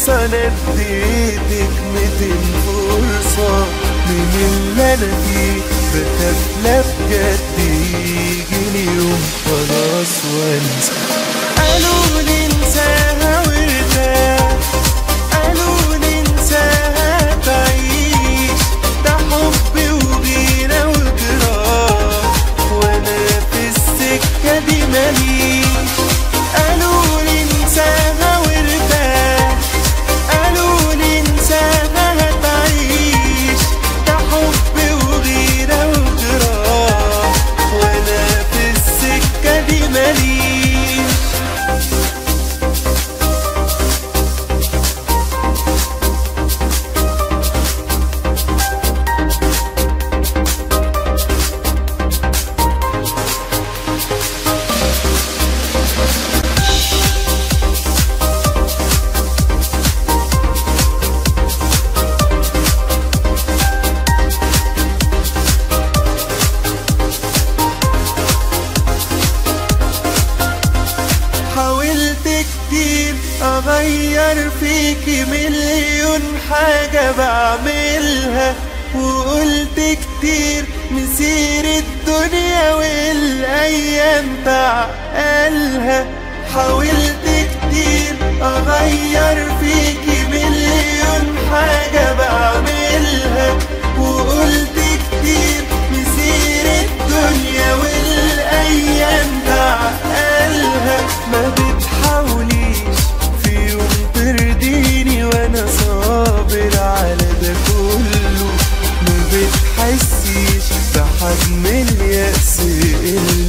فرصة انا اديتك ميتين فرصة من اللي انا فيه بخاف لا بجد يجيلي يوم خلاص وانسى قالوا لي انساها وارتاح قالوا لي انساها تعيش ده حب وغيرة وجراح وانا في السكة دي ماليش قالوا لي انساها وارتاح قالوا لي انساها هتعيش ده حب وغيرة وجراح وانا في السكة دي ماليش حاولت كتير اغير فيكي مليون حاجة بعملها وقلت كتير مسير الدنيا والايام تعقلها حاولت كتير اغير فيكي مليون حاجة بعملها وقلت كتير مسير الدنيا والايام تعقلها ما بتحاوليش في يوم ترضيني وانا صابر على ده كله ما بتحسيش بحجم اليأس اللي